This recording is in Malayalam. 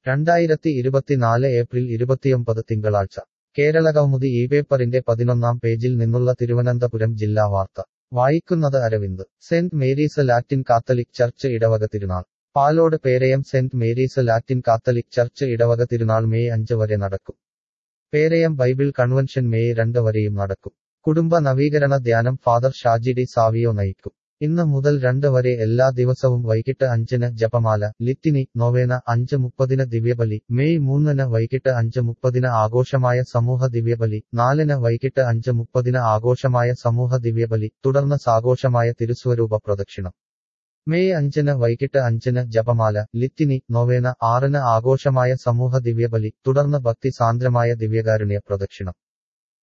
രണ്ടായിരത്തി ഇരുപത്തിനാല് ഏപ്രിൽ ഇരുപത്തിയൊമ്പത് തിങ്കളാഴ്ച കേരളകൗമുദി ഈ പേപ്പറിന്റെ പതിനൊന്നാം പേജിൽ നിന്നുള്ള തിരുവനന്തപുരം ജില്ലാ വാർത്ത വായിക്കുന്നത് അരവിന്ദ് സെന്റ് മേരീസ് ലാറ്റിൻ കാത്തലിക് ചർച്ച് ഇടവക തിരുനാൾ പാലോട് പേരയം സെന്റ് മേരീസ് ലാറ്റിൻ കാത്തലിക് ചർച്ച് ഇടവക തിരുനാൾ മെയ് അഞ്ച് വരെ നടക്കും പേരയം ബൈബിൾ കൺവെൻഷൻ മെയ് രണ്ട് വരെയും നടക്കും കുടുംബ നവീകരണ ധ്യാനം ഫാദർ ഷാജി ഡി സാവിയോ നയിക്കും ഇന്ന് മുതൽ രണ്ട് വരെ എല്ലാ ദിവസവും വൈകിട്ട് അഞ്ചിന് ജപമാല ലിറ്റിനി നൊവേന അഞ്ച് മുപ്പതിന് ദിവ്യബലി മെയ് മൂന്നിന് വൈകിട്ട് അഞ്ച് മുപ്പതിന് ആഘോഷമായ സമൂഹ ദിവ്യബലി നാലിന് വൈകിട്ട് അഞ്ച് മുപ്പതിന് ആഘോഷമായ സമൂഹ ദിവ്യബലി തുടർന്ന് സാഘോഷമായ തിരുസ്വരൂപ പ്രദക്ഷിണം മെയ് അഞ്ചിന് വൈകിട്ട് അഞ്ചിന് ജപമാല ലിറ്റിനി നൊവേന ആറിന് ആഘോഷമായ സമൂഹ ദിവ്യബലി തുടർന്ന് ഭക്തി സാന്ദ്രമായ ദിവ്യകാരുണ്യ പ്രദക്ഷിണം